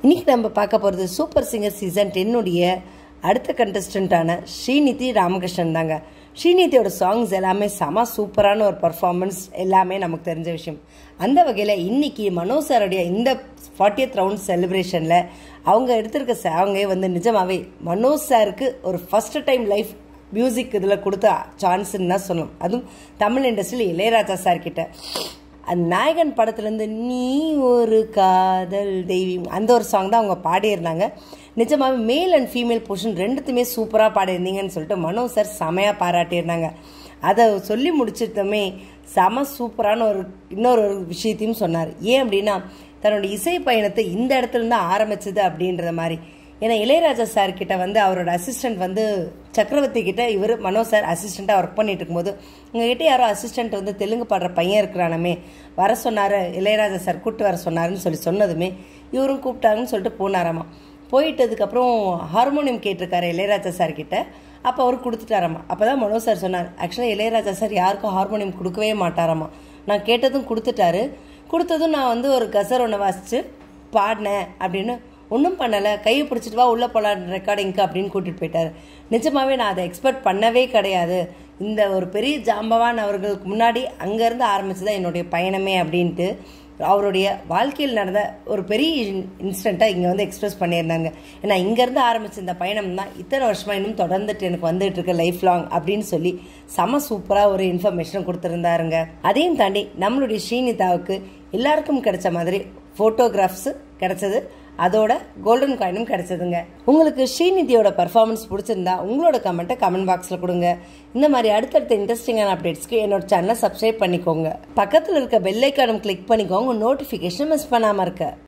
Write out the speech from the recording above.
இன்னைக்கு நம்ம பார்க்க போகிறது சூப்பர் சிங்கர் சீசன் டென்னுடைய அடுத்த கண்டஸ்டண்ட்டான ஸ்ரீநிதி ராமகிருஷ்ணன் தாங்க ஸ்ரீநிதியோட சாங்ஸ் எல்லாமே செம சூப்பரான ஒரு பர்ஃபார்மன்ஸ் எல்லாமே நமக்கு தெரிஞ்ச விஷயம் அந்த வகையில் இன்னைக்கு மனோ சாருடைய இந்த ஃபார்ட்டியத் ரவுண்ட் செலிப்ரேஷனில் அவங்க எடுத்திருக்க சாங்கே வந்து நிஜமாவே மனோ சாருக்கு ஒரு ஃபர்ஸ்ட் டைம் லைஃப் மியூசிக் இதில் கொடுத்த சான்ஸ்ன்னு தான் சொல்லணும் அதுவும் தமிழ் இண்டஸ்ட்ரியில் இளையராஜா சார் கிட்ட அந்த நாயகன் படத்துலேருந்து நீ ஒரு காதல் தெய்வம் அந்த ஒரு சாங் தான் அவங்க பாடியிருந்தாங்க நிஜமாவே மேல் அண்ட் ஃபீமேல் போர்ஷன் ரெண்டுத்துமே சூப்பராக பாடியிருந்தீங்கன்னு சொல்லிட்டு மனோ சார் செமையாக பாராட்டியிருந்தாங்க அதை சொல்லி முடிச்சிட்டோமே செம சூப்பரான ஒரு இன்னொரு ஒரு விஷயத்தையும் சொன்னார் ஏன் அப்படின்னா தன்னோட இசை பயணத்தை இந்த இடத்துல இருந்து ஆரம்பிச்சது அப்படின்ற மாதிரி ஏன்னா இளையராஜா சார் கிட்ட வந்து அவரோட அசிஸ்டன்ட் வந்து சக்கரவர்த்தி கிட்ட இவர் மனோ சார் அசிஸ்டண்ட்டாக ஒர்க் பண்ணிட்டு இருக்கும்போது உங்ககிட்ட யாரோ அசிஸ்டன்ட் வந்து தெலுங்கு பாடுற பையன் இருக்கிறானமே வர சொன்னார் இளையராஜா சார் கூப்பிட்டு வர சொன்னாருன்னு சொல்லி சொன்னதுமே இவரும் கூப்பிட்டாங்கன்னு சொல்லிட்டு போனாராமா போயிட்டதுக்கப்புறம் ஹார்மோனியம் கேட்டிருக்காரு இளையராஜா சார் கிட்ட அப்போ அவர் கொடுத்துட்டாராமா அப்போ தான் மனோ சார் சொன்னார் ஆக்சுவலாக இளையராஜா சார் யாருக்கும் ஹார்மோனியம் கொடுக்கவே மாட்டாராமா நான் கேட்டதும் கொடுத்துட்டாரு கொடுத்ததும் நான் வந்து ஒரு கசர் ஒன்று வாசித்து பாடினேன் அப்படின்னு ஒன்றும் பண்ணலை கையை பிடிச்சிட்டு வா உள்ளே போகலாம் ரெக்கார்டிங்க்கு அப்படின்னு கூட்டிகிட்டு போயிட்டார் நிஜமாவே நான் அதை எக்ஸ்பெக்ட் பண்ணவே கிடையாது இந்த ஒரு பெரிய ஜாம்பவான் அவர்களுக்கு முன்னாடி அங்கேருந்து ஆரம்பிச்சு தான் என்னுடைய பயணமே அப்படின்ட்டு அவருடைய வாழ்க்கையில் நடந்த ஒரு பெரிய இன்சிடெண்ட்டாக இங்கே வந்து எக்ஸ்பிரஸ் பண்ணியிருந்தாங்க ஏன்னா இங்கேருந்து ஆரம்பிச்ச இந்த பயணம் தான் இத்தனை வருஷமாக இன்னும் தொடர்ந்துட்டு எனக்கு வந்துட்டு இருக்க லைஃப் லாங் அப்படின்னு சொல்லி செம சூப்பராக ஒரு இன்ஃபர்மேஷன் கொடுத்துருந்தாருங்க அதையும் தாண்டி நம்மளுடைய ஸ்ரீனிதாவுக்கு எல்லாருக்கும் கிடைச்ச மாதிரி ஃபோட்டோகிராஃப்ஸ் கிடைச்சது அதோட கோல்டன் காயினும் கிடைச்சதுங்க உங்களுக்கு ஸ்ரீநிதியோட பர்ஃபார்மன்ஸ் பிடிச்சிருந்தா உங்களோட கமெண்ட்டை கமெண்ட் பாக்ஸில் கொடுங்க இந்த மாதிரி அடுத்தடுத்த இன்ட்ரெஸ்டிங்கான அப்டேட்ஸ்க்கு என்னோட சேனலை சப்ஸ்கிரைப் பண்ணிக்கோங்க பக்கத்தில் இருக்க பெல் ஐக்கானும் கிளிக் பண்ணிக்கோங்க நோட்டிஃபிகேஷன் மிஸ் பண்ணாமல் இருக்க